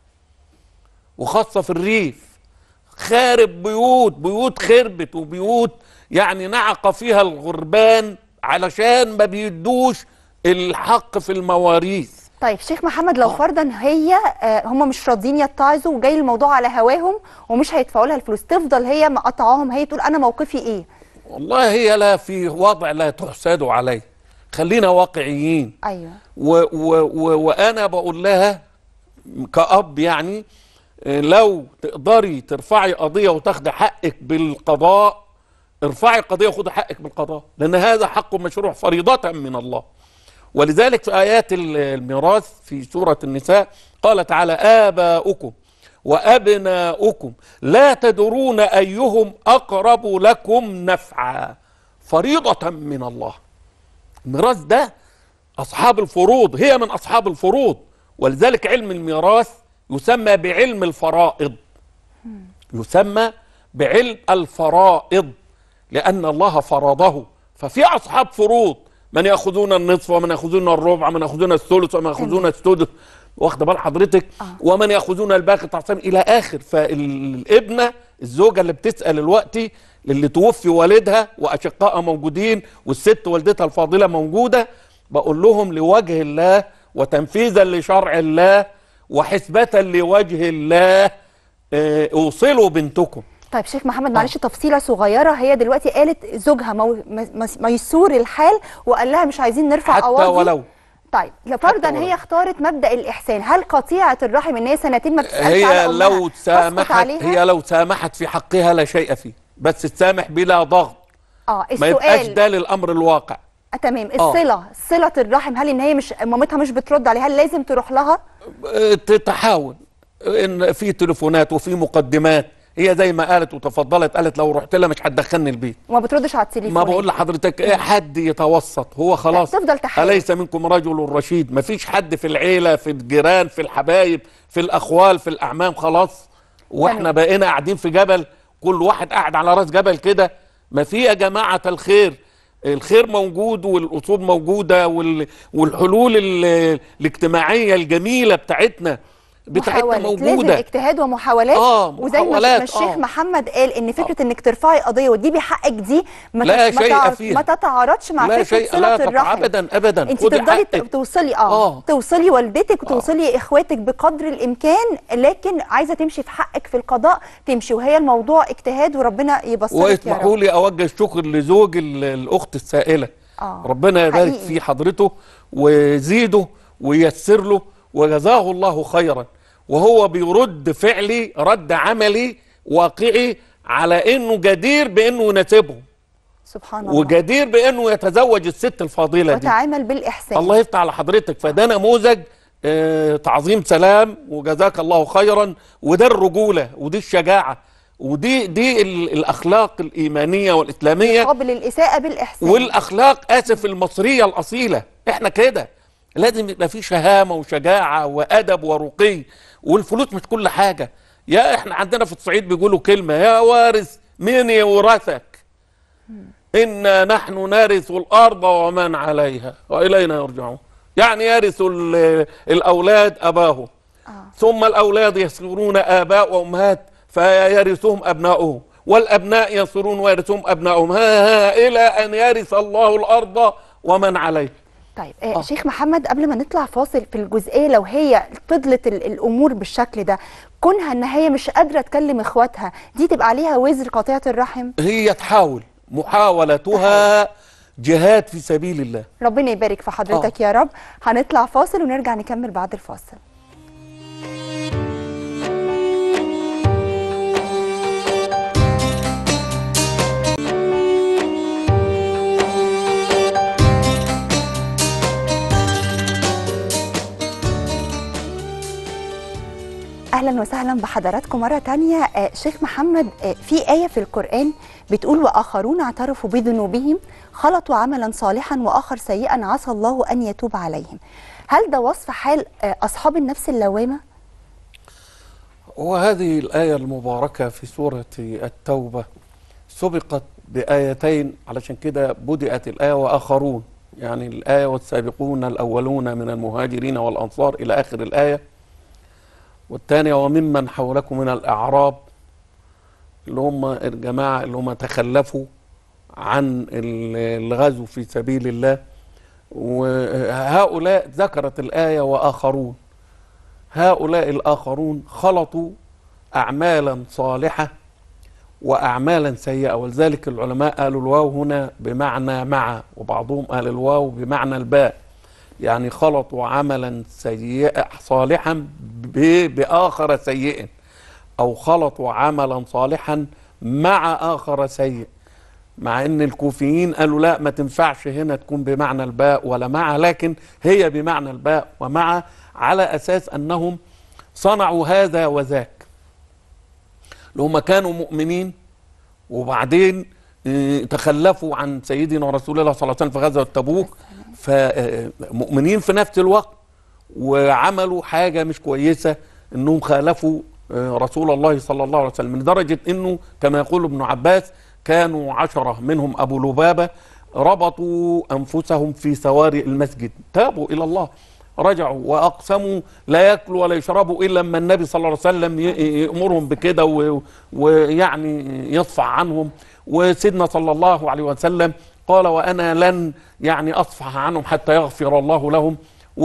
وخاصة في الريف خارب بيوت بيوت خربت وبيوت يعني نعق فيها الغربان علشان ما بيدوش الحق في المواريث طيب شيخ محمد لو آه. فرضا هي آه، هم مش راضيين يتعظوا وجاي الموضوع على هواهم ومش هيدفعوا لها الفلوس تفضل هي مقطعاهم هي تقول انا موقفي ايه والله هي لا في وضع لا تحسد عليه خلينا واقعيين ايوه و و و وانا بقول لها كأب يعني آه، لو تقدري ترفعي قضية وتاخدي حقك بالقضاء ارفعي قضية وخدي حقك بالقضاء لأن هذا حق مشروع فريضة من الله ولذلك في آيات ال- الميراث في سورة النساء قال تعالى آباؤكم وأبناؤكم لا تدرون أيهم أقرب لكم نفعا فريضة من الله الميراث ده أصحاب الفروض هي من أصحاب الفروض ولذلك علم الميراث يسمى بعلم الفرائض يسمى بعلم الفرائض لأن الله فرضه ففي أصحاب فروض من يأخذون النصف ومن يأخذون الربع ومن يأخذون الثلث ومن يأخذون السدس واخد بال حضرتك ومن يأخذون الباقي تعصيم إلى آخر فالابنة الزوجة اللي بتسأل الوقت اللي توفي والدها وأشقائها موجودين والست والدتها الفاضلة موجودة بقول لهم لوجه الله وتنفيذا لشرع الله وحسبة لوجه الله آه، اوصلوا بنتكم طيب شيخ محمد معلش تفصيله صغيره هي دلوقتي قالت زوجها مو... م- م- ميسور الحال وقال لها مش عايزين نرفع حتى قواضي ولو طيب لو فرضا ولو. هي اختارت مبدا الاحسان هل قطيعه الرحم ان هي سنتين ما بتسالش على هي أمها لو تسقط سامحت عليها؟ هي لو سامحت في حقها لا شيء فيه بس تسامح بلا ضغط اه ما يبقاش السؤال ده للامر الواقع آه تمام آه. الصله صله الرحم هل ان هي مش مامتها مش بترد عليها هل لازم تروح لها آه، تحاول ان في تليفونات وفي مقدمات هي زي ما قالت وتفضلت قالت لو رحت لها مش هتدخلني البيت وما بتردش على التليفون ما بقول لحضرتك ايه حد يتوسط هو خلاص لا، تفضل تحاول. أليس منكم رجل رشيد ما فيش حد في العيلة في الجيران في الحبايب في الأخوال في الأعمام خلاص واحنا تمام. بقينا قاعدين في جبل كل واحد قاعد على راس جبل كده ما في يا جماعة الخير الخير موجود والأصول موجودة وال... والحلول ال... الاجتماعية الجميلة بتاعتنا بتاعتنا محاولات. لازم موجودة اجتهاد ومحاولات آه، وزي ما محاولات، ما الشيخ آه. محمد قال ان فكره انك ترفعي قضيه وتجيبي حقك دي ما لا تت- ما شيء تع- فيها. ما تتعارضش مع لا فكره شيء صله لا تقع الرحم أبدا أبدا انت خدي تقدري ت- حقك. توصلي اه, آه. توصلي والدتك وتوصلي اخواتك بقدر الامكان لكن عايزه تمشي في حقك في القضاء تمشي وهي الموضوع اجتهاد وربنا يبصرك يا واسمحوا رب لي اوجه الشكر لزوج ال- الاخت السائله آه، ربنا يبارك حقيقي. في حضرته ويزيده وييسر له وجزاه الله خيرا وهو بيرد فعلي رد عملي واقعي على انه جدير بانه يناسبهم سبحان الله وجدير بانه يتزوج الست الفاضله دي وتعامل بالاحسان الله يفتح على حضرتك فده نموذج آه، تعظيم سلام وجزاك الله خيرا وده الرجوله ودي الشجاعه ودي دي ال- الاخلاق الايمانيه والاسلاميه قابل الاساءه بالاحسان والاخلاق اسف المصريه الاصيله احنا كده لازم يبقى في شهامه وشجاعه وادب ورقي والفلوس مش كل حاجه يا احنا عندنا في الصعيد بيقولوا كلمه يا وارث مين يورثك إنا نحن نرث الأرض ومن عليها وإلينا يرجعون يعني يرث ال- الأولاد أباهم ثم الأولاد يصيرون آباء وأمهات فيرثهم أبناؤهم والأبناء يصيرون ويرثهم أبناؤهم ها ها إلى أن يرث الله الأرض ومن عليها طيب آه. شيخ محمد قبل ما نطلع فاصل في الجزئيه لو هي فضلت ال- الامور بالشكل ده كونها ان هي مش قادره تكلم اخواتها دي تبقى عليها وزر قطيعه الرحم هي تحاول محاولتها جهاد في سبيل الله ربنا يبارك في حضرتك يا رب هنطلع فاصل ونرجع نكمل بعد الفاصل اهلا وسهلا بحضراتكم مره تانية آه شيخ محمد آه في ايه في القران بتقول واخرون اعترفوا بذنوبهم خلطوا عملا صالحا واخر سيئا عسى الله ان يتوب عليهم هل ده وصف حال آه اصحاب النفس اللوامه وهذه الآية المباركة في سورة التوبة سبقت بآيتين علشان كده بدأت الآية وآخرون يعني الآية والسابقون الأولون من المهاجرين والأنصار إلى آخر الآية والثانية وممن حولكم من الأعراب اللي هم الجماعة اللي هم تخلفوا عن ال- الغزو في سبيل الله وهؤلاء ذكرت الآية وآخرون هؤلاء الآخرون خلطوا أعمالا صالحة وأعمالا سيئة ولذلك العلماء قالوا الواو هنا بمعنى مع وبعضهم قال الواو بمعنى الباء يعني خلطوا عملا سيئا صالحا ب- بآخر سيء أو خلطوا عملا صالحا مع آخر سيء مع ان الكوفيين قالوا لا ما تنفعش هنا تكون بمعنى الباء ولا مع لكن هي بمعنى الباء ومع على اساس انهم صنعوا هذا وذاك اللي هم كانوا مؤمنين وبعدين آه، تخلفوا عن سيدنا رسول الله صلى الله عليه وسلم في غزوه تبوك فمؤمنين في نفس الوقت وعملوا حاجه مش كويسه انهم خالفوا آه، رسول الله صلى الله عليه وسلم لدرجه انه كما يقول ابن عباس كانوا عشره منهم ابو لبابه ربطوا انفسهم في سواري المسجد تابوا الى الله رجعوا واقسموا لا ياكلوا ولا يشربوا الا لما النبي صلى الله عليه وسلم ي- ي- يامرهم بكده و- ويعني يصفع عنهم وسيدنا صلى الله عليه وسلم قال وانا لن يعني اصفح عنهم حتى يغفر الله لهم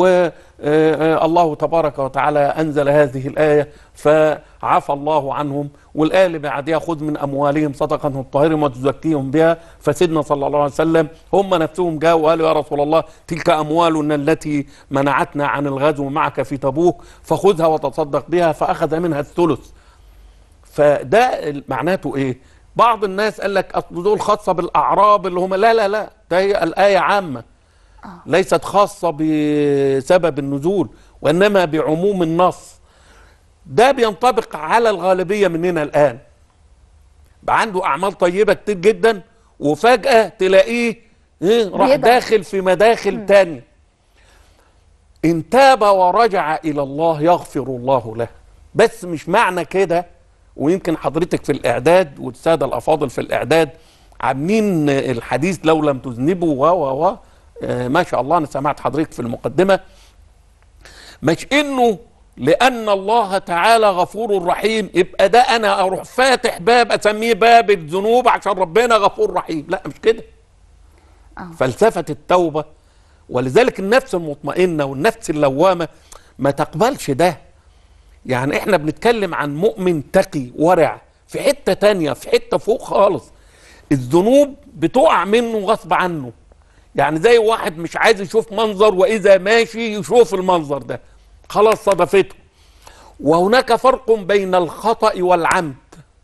والله تبارك وتعالى انزل هذه الايه فعفى الله عنهم والايه اللي بعدها خذ من اموالهم صدقه تطهرهم وتزكيهم بها فسيدنا صلى الله عليه وسلم هم نفسهم جاءوا وقالوا يا رسول الله تلك اموالنا التي منعتنا عن الغزو معك في تبوك فخذها وتصدق بها فاخذ منها الثلث فده معناته ايه بعض الناس قال لك اصل دول خاصه بالاعراب اللي هم لا لا لا ده هي الايه عامه ليست خاصه بسبب النزول وانما بعموم النص ده بينطبق على الغالبيه مننا الان بقى عنده اعمال طيبه كتير جدا وفجاه تلاقيه إيه راح بيضعف. داخل في مداخل تانية ان تاب ورجع الى الله يغفر الله له بس مش معنى كده ويمكن حضرتك في الاعداد والساده الافاضل في الاعداد عاملين الحديث لو لم تذنبوا و و و آه، ما شاء الله انا سمعت حضرتك في المقدمه مش انه لان الله تعالى غفور رحيم يبقى ده انا اروح فاتح باب اسميه باب الذنوب عشان ربنا غفور رحيم لا مش كده آه. فلسفه التوبه ولذلك النفس المطمئنه والنفس اللوامه ما تقبلش ده يعني احنا بنتكلم عن مؤمن تقي ورع في حته تانية في حته فوق خالص الذنوب بتقع منه غصب عنه يعني زي واحد مش عايز يشوف منظر واذا ماشي يشوف المنظر ده خلاص صدفته وهناك فرق بين الخطأ والعمد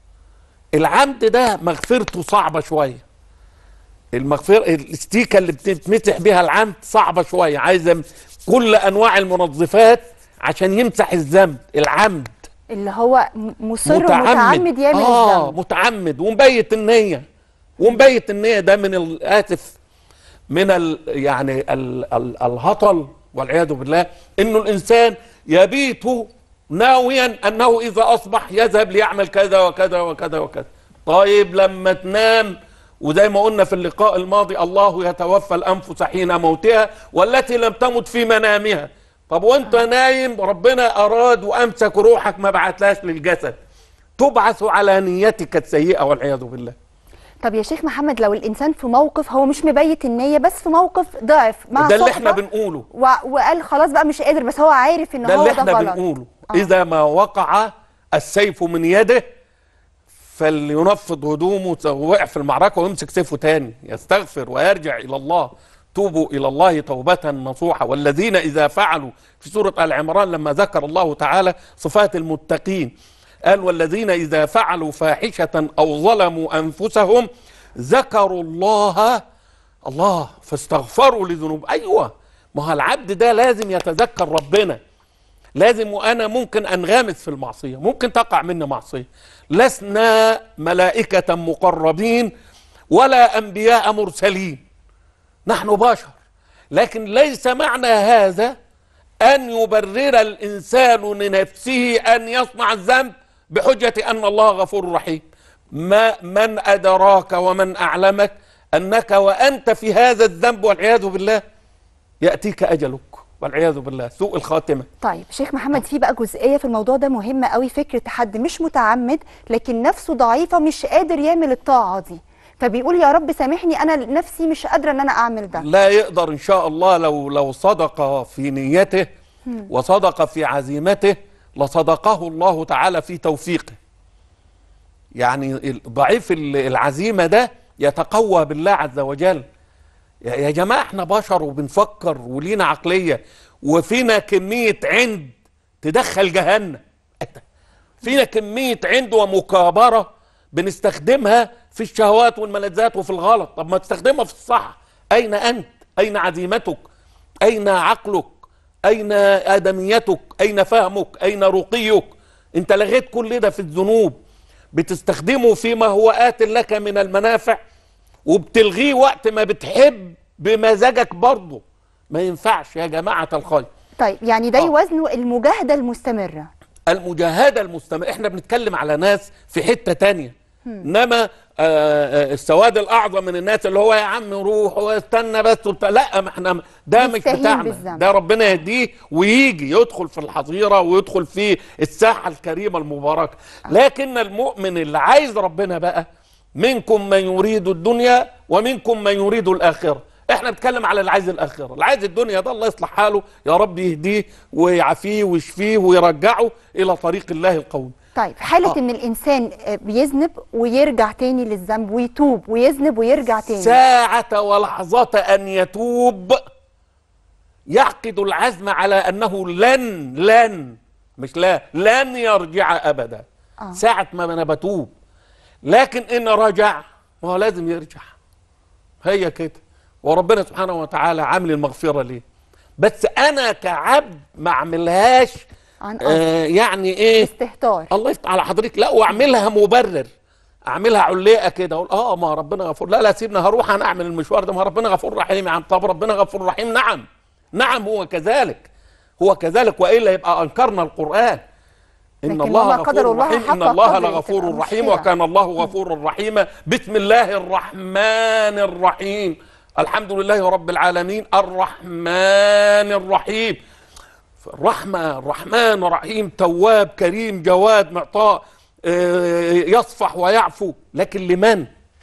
العمد ده مغفرته صعبة شوية المغفرة الاستيكة اللي بتمسح بيها العمد صعبة شوية عايزة كل أنواع المنظفات عشان يمسح الذنب العمد اللي هو م- مصر ومتعمد يعمل اه الذنب متعمد ومبيت النية ومبيت النية ده من الآسف من ال يعني ال ال الهطل والعياذ بالله انه الانسان يبيت ناويا انه اذا اصبح يذهب ليعمل كذا وكذا وكذا وكذا طيب لما تنام وزي ما قلنا في اللقاء الماضي الله يتوفى الانفس حين موتها والتي لم تمت في منامها طب وانت نايم ربنا اراد وامسك روحك ما بعتلاش للجسد تبعث على نيتك السيئه والعياذ بالله طب يا شيخ محمد لو الانسان في موقف هو مش مبيت النيه بس في موقف ضعف مع ده اللي احنا صحبة بنقوله و... وقال خلاص بقى مش قادر بس هو عارف ان ده هو اللي ده احنا غلط بنقوله آه. اذا ما وقع السيف من يده فلينفض هدومه وقع في المعركه ويمسك سيفه تاني يستغفر ويرجع الى الله توبوا الى الله توبه نصوحه والذين اذا فعلوا في سوره ال عمران لما ذكر الله تعالى صفات المتقين قال والذين اذا فعلوا فاحشه او ظلموا انفسهم ذكروا الله الله فاستغفروا لذنوب ايوه ما هو العبد ده لازم يتذكر ربنا لازم وانا ممكن انغمس في المعصيه ممكن تقع مني معصيه لسنا ملائكه مقربين ولا انبياء مرسلين نحن بشر لكن ليس معنى هذا أن يبرر الإنسان لنفسه أن يصنع الذنب بحجة أن الله غفور رحيم ما من أدراك ومن أعلمك أنك وأنت في هذا الذنب والعياذ بالله يأتيك أجلك والعياذ بالله سوء الخاتمة طيب شيخ محمد في بقى جزئيه في الموضوع ده مهمه قوي فكره حد مش متعمد لكن نفسه ضعيفه مش قادر يعمل الطاعه دي فبيقول يا رب سامحني انا نفسي مش قادره ان انا اعمل ده لا يقدر ان شاء الله لو لو صدق في نيته وصدق في عزيمته لصدقه الله تعالى في توفيقه يعني ال- ضعيف ال- العزيمه ده يتقوى بالله عز وجل يا يا جماعه احنا بشر وبنفكر ولينا عقليه وفينا كميه عند تدخل جهنم فينا كميه عند ومكابره بنستخدمها في الشهوات والملذات وفي الغلط طب ما تستخدمها في الصح اين انت اين عزيمتك اين عقلك اين ادميتك اين فهمك اين رقيك انت لغيت كل ده في الذنوب بتستخدمه فيما هو آت لك من المنافع وبتلغيه وقت ما بتحب بمزاجك برضه ما ينفعش يا جماعة الخير طيب يعني ده آه. يوازنه المجاهده المستمره المجاهدة المستمرة احنا بنتكلم على ناس في حتة تانية انما آه، آه، السواد الاعظم من الناس اللي هو يا عم روح واستنى بس وبتاع لا ما احنا ده مش يستهين بتاعنا بالذنب. ده ربنا يهديه ويجي يدخل في الحظيره ويدخل في الساحه الكريمه المباركه لكن المؤمن اللي عايز ربنا بقى منكم من يريد الدنيا ومنكم من يريد الاخره احنا بنتكلم على اللي عايز الاخره اللي عايز الدنيا ده الله يصلح حاله يا رب يهديه ويعافيه ويشفيه ويرجعه الى طريق الله القويم طيب حاله آه. ان الانسان آه، بيذنب ويرجع تاني للذنب ويتوب ويذنب ويرجع تاني ساعة ولحظة أن يتوب يعقد العزم على أنه لن لن مش لا لن يرجع أبدا آه. ساعة ما أنا بتوب لكن إن رجع ما هو لازم يرجع هي كده وربنا سبحانه وتعالى عامل المغفرة ليه بس أنا كعبد ما أعملهاش عن قصد آه يعني إيه استهتار الله يفتح على حضرتك لا واعملها مبرر اعملها علقه كده اقول اه ما ربنا غفور لا لا سيبنا هروح انا اعمل المشوار ده ما ربنا غفور رحيم يا عم طب ربنا غفور رحيم نعم نعم هو كذلك هو كذلك والا يبقى انكرنا القران ان لكن الله وما قدر غفور الله رحيم حق ان الله قدره لغفور تبقى رحيم مشكلة. وكان الله غفورا رحيما بسم الله الرحمن الرحيم الحمد لله رب العالمين الرحمن الرحيم الرحمة الرحمن الرحيم تواب كريم جواد معطاء آه، يصفح ويعفو لكن لمن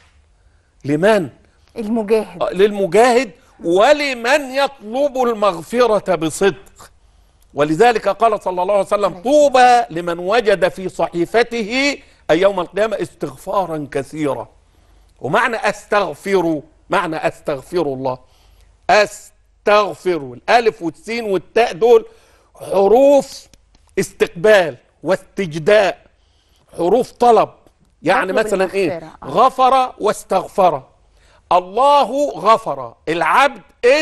لمن المجاهد آه، للمجاهد ولمن يطلب المغفرة بصدق ولذلك قال صلى الله عليه وسلم طوبى لمن وجد في صحيفته أي يوم القيامة استغفارا كثيرا ومعنى استغفر معنى استغفر الله استغفر الالف والسين والتاء دول حروف استقبال واستجداء حروف طلب يعني يطلب مثلا ايه المغفرة. آه. غفر واستغفر الله غفر العبد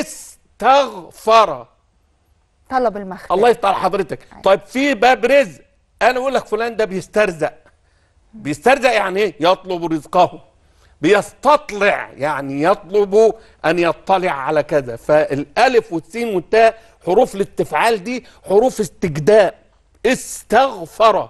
استغفر طلب المغفره الله يفتح على حضرتك طيب في باب رزق انا اقول لك فلان ده بيسترزق بيسترزق يعني ايه يطلب رزقه بيستطلع يعني يطلب ان يطلع على كذا فالالف والسين والتاء حروف الاستفعال دي حروف استجداء استغفر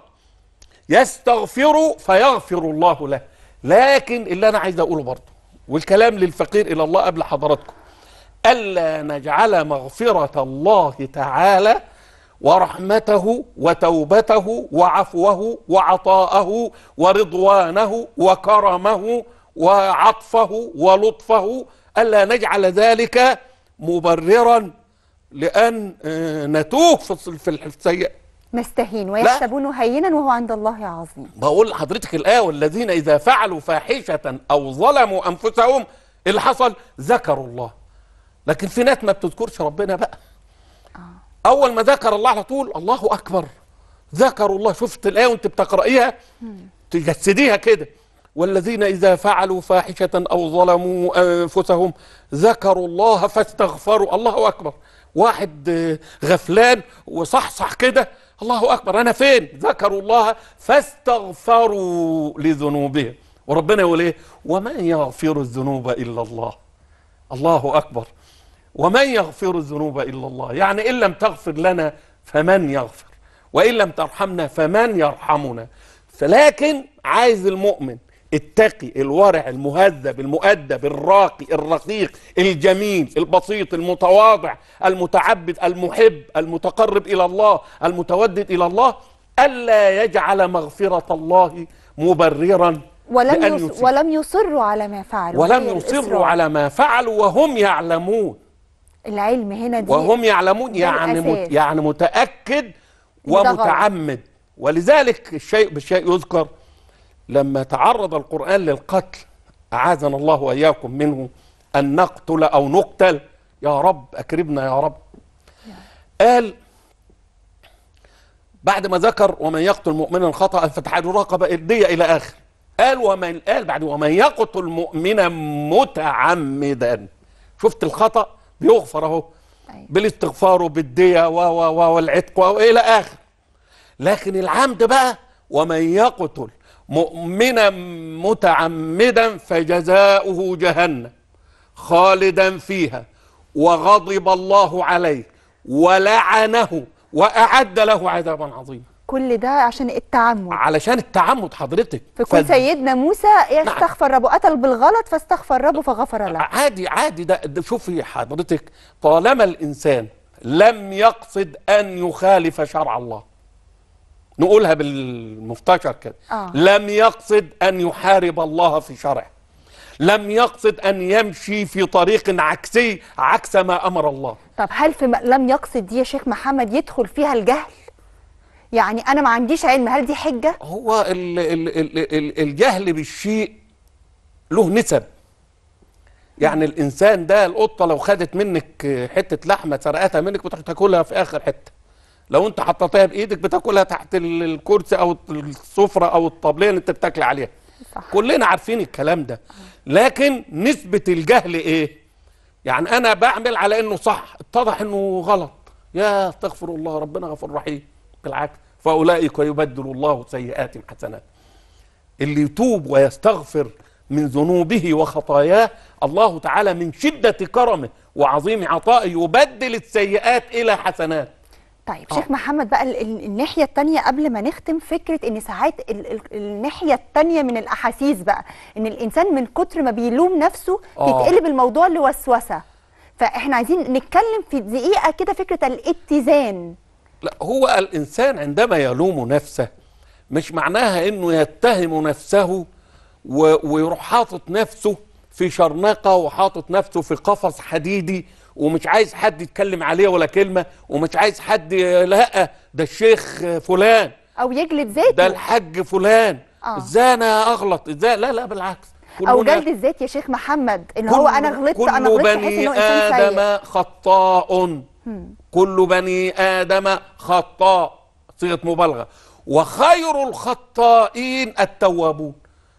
يستغفر فيغفر الله له لكن اللي انا عايز اقوله برضه والكلام للفقير الى الله قبل حضراتكم الا نجعل مغفره الله تعالى ورحمته وتوبته وعفوه وعطاءه ورضوانه وكرمه وعطفه ولطفه الا نجعل ذلك مبررا لان آه، نتوه في الص- في السيئات مستهين ويحسبونه هينا وهو عند الله عظيم بقول لحضرتك الآية والذين إذا فعلوا فاحشة أو ظلموا أنفسهم إيه اللي حصل ذكروا الله لكن في ناس ما بتذكرش ربنا بقى أول ما ذكر الله على طول الله أكبر ذكروا الله شفت الآية وأنت بتقرأيها تجسديها كده والذين إذا فعلوا فاحشة أو ظلموا أنفسهم ذكروا الله فاستغفروا الله أكبر واحد آه، غفلان وصحصح كده الله أكبر أنا فين ذكروا الله فاستغفروا لذنوبهم وربنا يقول إيه ومن يغفر الذنوب إلا الله الله أكبر ومن يغفر الذنوب الا الله يعني ان لم تغفر لنا فمن يغفر وان لم ترحمنا فمن يرحمنا فلكن عايز المؤمن التقي الورع المهذب المؤدب الراقي الرقيق الجميل البسيط المتواضع المتعبد المحب المتقرب الى الله المتودد الى الله الا يجعل مغفره الله مبررا ولم لأن يص... يصيب. ولم يصروا على ما فعلوا ولم هي يصروا الإصرار. على ما فعلوا وهم يعلمون العلم هنا دي وهم يعلمون ده يعني مت الأساس. يعني متأكد ده غلط. ومتعمد ولذلك الشيء بالشيء يذكر لما تعرض القرآن للقتل أعاذنا الله وإياكم منه أن نقتل أو نقتل يا رب أكرمنا يا رب قال بعد ما ذكر ومن يقتل مؤمنا خطأ فتحرير رقبة الدية إلى آخر قال ومن قال بعد ومن يقتل مؤمنا متعمدا شفت الخطأ بيغفر اهو أيوة. بالاستغفار وبالدية و و و والعتق والى اخر لكن العمد بقى ومن يقتل مؤمنا متعمدا فجزاؤه جهنم خالدا فيها وغضب الله عليه ولعنه واعد له عذابا عظيما كل ده عشان التعمد علشان التعمد حضرتك فكون ف- سيدنا موسى يستغفر ربه قتل بالغلط فاستغفر ربه فغفر له عادي عادي ده, ده شوفي حضرتك طالما الانسان لم يقصد ان يخالف شرع الله نقولها بالمفتشر كده آه. لم يقصد ان يحارب الله في شرعه لم يقصد ان يمشي في طريق عكسي عكس ما امر الله طب هل في م- لم يقصد دي يا شيخ محمد يدخل فيها الجهل يعني انا ما عنديش علم هل دي حجه هو ال ال ال ال الجهل بالشيء له نسب يعني الانسان ده القطه لو خدت منك حته لحمه سرقتها منك بتروح تاكلها في اخر حته لو انت حطيتها بايدك بتاكلها تحت ال- الكرسي او السفره او الطبليه اللي انت بتاكل عليها صح. كلنا عارفين الكلام ده لكن نسبه الجهل ايه يعني انا بعمل على انه صح اتضح انه غلط يا استغفر الله ربنا غفور رحيم بالعكس فاولئك يبدل الله سيئاتهم حسنات اللي يتوب ويستغفر من ذنوبه وخطاياه الله تعالى من شدة كرمه وعظيم عطائه يبدل السيئات إلى حسنات طيب آه. شيخ محمد بقى ال- ال- الناحيه التانية قبل ما نختم فكره ان ساعات ال ال الناحيه التانية من الاحاسيس بقى ان الانسان من كتر ما بيلوم نفسه آه. بيتقلب الموضوع لوسوسه فاحنا عايزين نتكلم في دقيقه كده فكره الاتزان لا هو الإنسان عندما يلوم نفسه مش معناها إنه يتهم نفسه و- ويروح حاطط نفسه في شرنقة وحاطط نفسه في قفص حديدي ومش عايز حد يتكلم عليه ولا كلمة ومش عايز حد ي- لا ده الشيخ فلان او يجلد ذاته ده الحج فلان آه. ازاي انا اغلط ازاي لا لا بالعكس او كلنا- جلد الذات يا شيخ محمد اللي هو انا غلطت كل انا غلطت بحيث بني انه انسان سيء ادم خطاء كل بني ادم خطاء صيغه مبالغه وخير الخطائين التوابون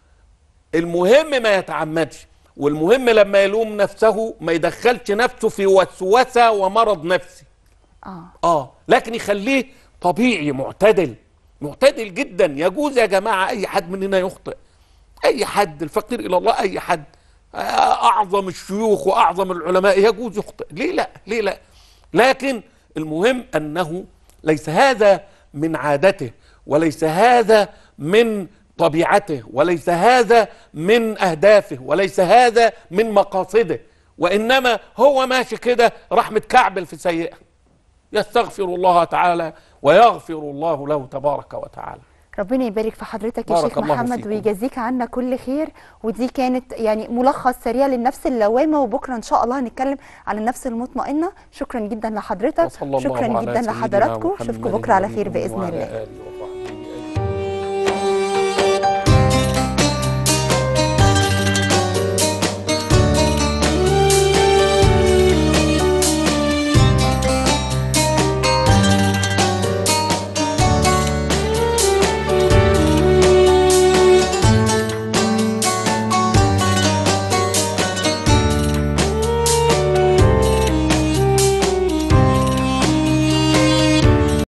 المهم ما يتعمدش والمهم لما يلوم نفسه ما يدخلش نفسه في وسوسه ومرض نفسي اه اه لكن يخليه طبيعي معتدل معتدل جدا يجوز يا جماعه اي حد مننا يخطئ اي حد الفقير الى الله اي حد آه، اعظم الشيوخ واعظم العلماء يجوز يخطئ ليه لا ليه لا لكن المهم انه ليس هذا من عادته وليس هذا من طبيعته وليس هذا من اهدافه وليس هذا من مقاصده وانما هو ماشي كده راح متكعبل في سيئه يستغفر الله تعالى ويغفر الله له تبارك وتعالى ربنا يبارك في حضرتك يا بارك شيخ الله محمد فيكم. ويجازيك عنا كل خير ودي كانت يعني ملخص سريع للنفس اللوامه وبكره ان شاء الله هنتكلم على النفس المطمئنه شكرا جدا لحضرتك وصلى الله شكرا على جدا سيدنا لحضراتكم محمد اشوفكم بكره على خير النبي باذن وعلى الله آله